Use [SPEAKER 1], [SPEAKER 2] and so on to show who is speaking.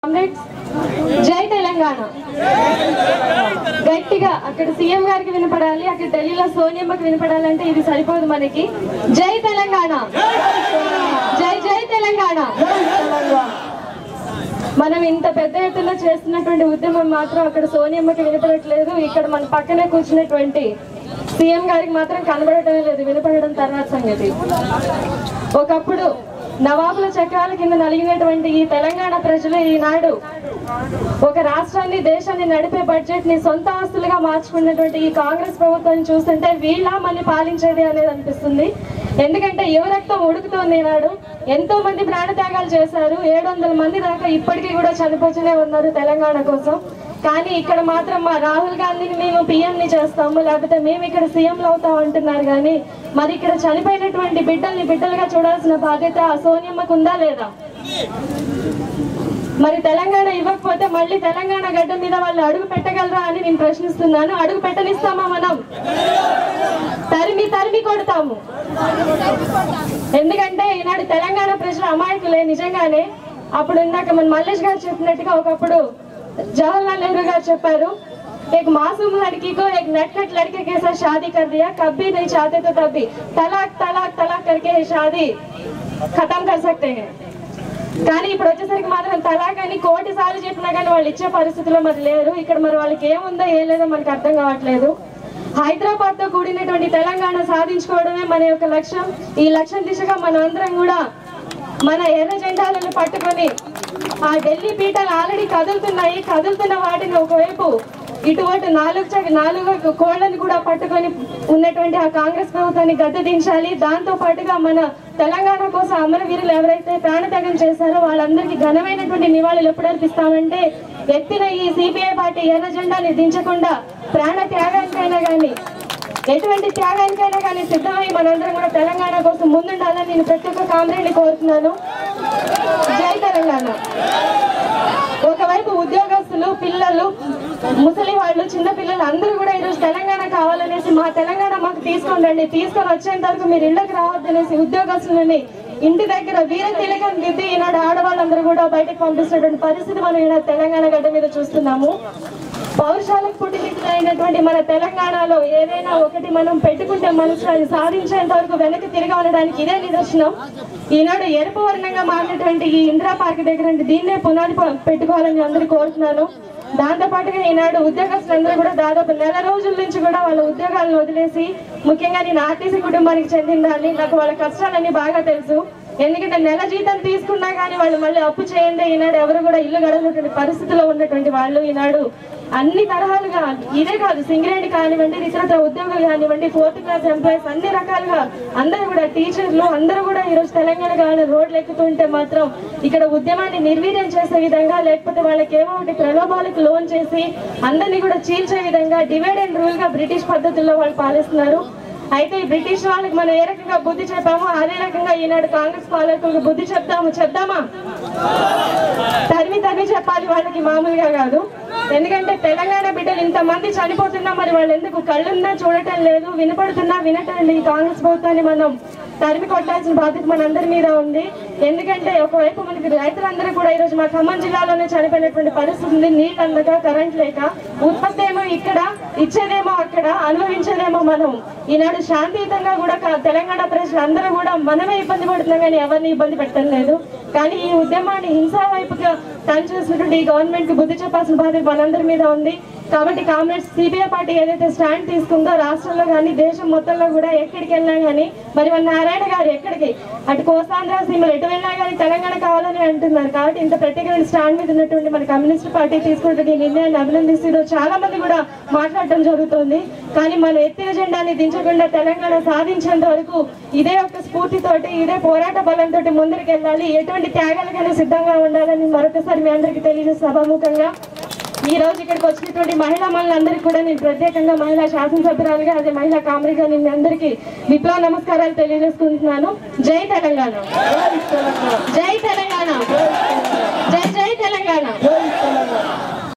[SPEAKER 1] comrades జై తెలంగాణ గట్టిగా అక్కడ సీఎం గారికి వినపడాలి అక్కడ ఢిల్లీలో సోనియమ్మకి వినపడాలంటే ఇది సరిపోదు మనకి జై తెలంగాణ జై జై తెలంగాణ మనం ఇంత పెద్ద ఎత్తున చేస్తున్నటువంటి ఉద్యమం మాత్రం అక్కడ సోనియమ్మకి వినపడట్లేదు ఇక్కడ మన పక్కనే కూర్చున్నటువంటి సీఎం గారికి మాత్రం కనబడటమే లేదు వినపడడం తర్వాత సంగతి ఒకప్పుడు నవాబుల చక్రాల కింద నలిగినటువంటి ఈ తెలంగాణ ప్రజలు ఈనాడు ఒక రాష్ట్రాన్ని దేశాన్ని నడిపే బడ్జెట్ ని సొంత ఆస్తులుగా మార్చుకున్నటువంటి ఈ కాంగ్రెస్ ప్రభుత్వాన్ని చూస్తుంటే వీళ్ళ మళ్ళీ పాలించేది అనేది అనిపిస్తుంది ఎందుకంటే యువ రక్తం ఉడుకుతోంది ఈనాడు ఎంతో మంది ప్రాణత్యాగాలు చేశారు ఏడు వందల మంది దాకా ఇప్పటికీ కూడా చనిపోతూనే ఉన్నారు తెలంగాణ కోసం కానీ ఇక్కడ మాత్రం మా రాహుల్ గాంధీని మేము పిఎం ని చేస్తాము లేకపోతే మేము ఇక్కడ సీఎంలు అవుతాం అంటున్నారు కానీ మరి ఇక్కడ చనిపోయినటువంటి బిడ్డల్ని బిడ్డలుగా చూడాల్సిన బాధ్యత ఆ సోనియమ్మకు ఉందా లేదా మరి తెలంగాణ ఇవ్వకపోతే మళ్ళీ తెలంగాణ గడ్డ మీద వాళ్ళు అడుగు పెట్టగలరా అని నేను ప్రశ్నిస్తున్నాను అడుగు పెట్టనిస్తామా మనం తరిమి తరిమి కొడతాము ఎందుకంటే ఈనాడు తెలంగాణ ప్రజల అమాయకులే నిజంగానే అప్పుడు ఇందాక మన మల్లేష్ గారు చెప్పినట్టుగా ఒకప్పుడు జవహర్లాల్ నెహ్రూ గారు చెప్పారు एक मासूम लड़की को एक नटखट लड़के के साथ शादी कर दिया कभी नहीं चाहते तो तभी तलाक तलाक तलाक करके ये शादी खत्म कर सकते हैं కానీ ఇప్పుడు వచ్చేసరికి మాత్రం తలాక్ అని కోటి సార్లు చెప్పినా కానీ వాళ్ళు ఇచ్చే పరిస్థితిలో మరి లేరు ఇక్కడ మరి వాళ్ళకి ఏముందో ఏం లేదో మనకు అర్థం కావట్లేదు హైదరాబాద్ తో కూడినటువంటి తెలంగాణ సాధించుకోవడమే మన యొక్క లక్ష్యం ఈ లక్ష్యం దిశగా మనం అందరం కూడా మన ఎర్ర జెండాలను పట్టుకొని ఆ ఢిల్లీ పీఠాలు ఆల్రెడీ కదులుతున్నాయి కదులుతున్న వాటిని ఒకవైపు ఇటువంటి నాలుగు చ- నాలుగు కోళ్లను కూడా పట్టుకొని ఉన్నటువంటి ఆ కాంగ్రెస్ ప్రభుత్వాన్ని గద్దె దించాలి దాంతో పాటుగా మన తెలంగాణ కోసం అమరవీరులు ఎవరైతే ప్రాణత్యాగం చేశారో వాళ్ళందరికీ ఘనమైనటువంటి నివాళులు ఎప్పుడు అర్పిస్తామంటే ఎత్తిన ఈ సిపిఐ పార్టీ ఎర్ర జెండాని దించకుండా ప్రాణ త్యాగానికైనా కానీ ఎటువంటి త్యాగానికైనా కానీ సిద్ధమై మనందరం కూడా తెలంగాణ కోసం ముందుండాలని నేను ప్రతి ఒక్క కామ్రేడ్ని కోరుతున్నాను జై తెలంగాణ ఒకవైపు ఉద్యోగస్తులు పిల్లలు ముసలి వాళ్ళు చిన్న పిల్లలు అందరూ కూడా ఈరోజు తెలంగాణ కావాలనేసి మా తెలంగాణ మాకు తీసుకొని రండి తీసుకొని వచ్చేంత వరకు మీరు ఇళ్ళకి రావద్దనేసి ఉద్యోగస్తులని ఇంటి దగ్గర వీర తిలకం దిద్ది ఈనాడు ఆడవాళ్ళందరూ కూడా బయటకు పంపిస్తున్నటువంటి పరిస్థితి మనం ఈనాడు తెలంగాణ గడ్డ మీద చూస్తున్నాము పౌరుషాలకు పుట్టినటువంటి మన తెలంగాణలో ఏదైనా ఒకటి మనం పెట్టుకుంటే మనసు అది సాధించేంత వరకు వెనక్కి తిరిగి ఉండడానికి ఇదే నిదర్శనం ఈనాడు ఎరుపు వర్ణంగా మారినటువంటి ఈ ఇందిరా పార్క్ దగ్గర నుండి దీన్నే పునాది ప- పెట్టుకోవాలని అందరూ కోరుతున్నాను దాంతో పాటుగా ఈనాడు ఉద్యోగస్తులందరూ కూడా దాదాపు నెల రోజుల నుంచి కూడా వాళ్ళ ఉద్యోగాలను వదిలేసి ముఖ్యంగా నేను ఆర్టీసీ కుటుంబానికి చెందిందాన్ని నాకు వాళ్ళ కష్టాలన్నీ బాగా తెలుసు ఎందుకంటే నెల జీతం తీసుకున్నా కానీ వాళ్ళు మళ్ళీ అప్పు చేయండి ఈనాడు ఎవరు కూడా ఇల్లు గడవనటువంటి పరిస్థితిలో ఉన్నటువంటి వాళ్ళు ఈనాడు అన్ని తరహాలుగా ఇదే కాదు సింగరేణి కానివ్వండి ఇతరత్ర ఉద్యోగులు కానివ్వండి ఫోర్త్ క్లాస్ ఎంప్లాయీస్ అన్ని రకాలుగా అందరూ కూడా టీచర్లు అందరూ కూడా ఈరోజు తెలంగాణ కానీ రోడ్లు ఎక్కుతుంటే మాత్రం ఇక్కడ ఉద్యమాన్ని నిర్వీర్యం చేసే విధంగా లేకపోతే వాళ్ళకి ఏమో ఒకటి ప్రలోభాలకు లోన్ చేసి అందరినీ కూడా చీల్చే విధంగా డివైడ్ అండ్ రూల్ గా బ్రిటిష్ పద్ధతుల్లో వాళ్ళు పాలిస్తున్నారు అయితే ఈ బ్రిటిష్ వాళ్ళకి మనం ఏ రకంగా బుద్ధి చెప్పామో అదే రకంగా ఈనాడు కాంగ్రెస్ పాలకులకు బుద్ధి చెప్తాము చెప్దామా తరిమి తరిమి చెప్పాలి వాళ్ళకి మామూలుగా కాదు ఎందుకంటే తెలంగాణ బిడ్డలు ఇంతమంది చనిపోతున్నా మరి వాళ్ళు ఎందుకు కళ్ళున్నా చూడటం లేదు వినపడుతున్నా వినటం లేదు ఈ కాంగ్రెస్ ప్రభుత్వాన్ని మనం తరిమి కొట్టాల్సిన బాధ్యత మనందరి మీద ఉంది ఎందుకంటే ఒకవైపు మనకి రైతులందరూ కూడా ఈరోజు మా ఖమ్మం జిల్లాలోనే చనిపోయినటువంటి పరిస్థితి ఉంది నీళ్ళు అందక కరెంట్ లేక ఉత్పత్తి ఏమో ఇక్కడ ఇచ్చేదేమో అక్కడ అనుభవించేదేమో మనం ఈనాడు శాంతియుతంగా కూడా క- తెలంగాణ ప్రజలందరూ కూడా మనమే ఇబ్బంది పడుతున్నాం కానీ ఎవరిని ఇబ్బంది పెట్టడం లేదు కానీ ఈ ఉద్యమాన్ని హింసా వైపుగా టర్న్ చేసినటువంటి ఈ గవర్నమెంట్ కి బుద్ధి చెప్పాల్సిన బాధ్యత మనందరి మీద ఉంది కాబట్టి కామ్రేడ్స్ సిపిఐ పార్టీ ఏదైతే స్టాండ్ తీసుకుందో రాష్ట్రంలో కానీ దేశం మొత్తంలో కూడా ఎక్కడికి వెళ్ళినా కానీ మరి మన నారాయణ గారు ఎక్కడికి అటు కోస్తాంధ్ర సీమలు ఎటు వెళ్ళినా కానీ తెలంగాణ కావాలని అంటున్నారు కాబట్టి ఇంత ప్రత్యేకమైన స్టాండ్ మీద ఉన్నటువంటి మన కమ్యూనిస్ట్ పార్టీ తీసుకున్నటువంటి ఈ నిర్ణయాన్ని అభినందిస్తూ ఈరోజు చాలా మంది కూడా మాట్లాడటం జరుగుతుంది కానీ మన ఎత్తిన జెండాని దించకుండా తెలంగాణ సాధించేంత వరకు ఇదే ఒక స్ఫూర్తితోటి ఇదే పోరాట బలంతో ముందరికి వెళ్ళాలి ఎటువంటి త్యాగాలకైనా సిద్ధంగా ఉండాలని మరొకసారి మీ అందరికీ తెలియజేసి సభాముఖంగా ఈ రోజు ఇక్కడికి వచ్చినటువంటి మహిళా మనులందరికీ కూడా నేను ప్రత్యేకంగా మహిళా శాసనసభ్యురాలుగా అదే మహిళా కామ్రేడ్గా నేను మీ అందరికీ విప్లవ నమస్కారాలు తెలియజేసుకుంటున్నాను జై తెలంగాణ జై తెలంగాణ జై జై తెలంగాణ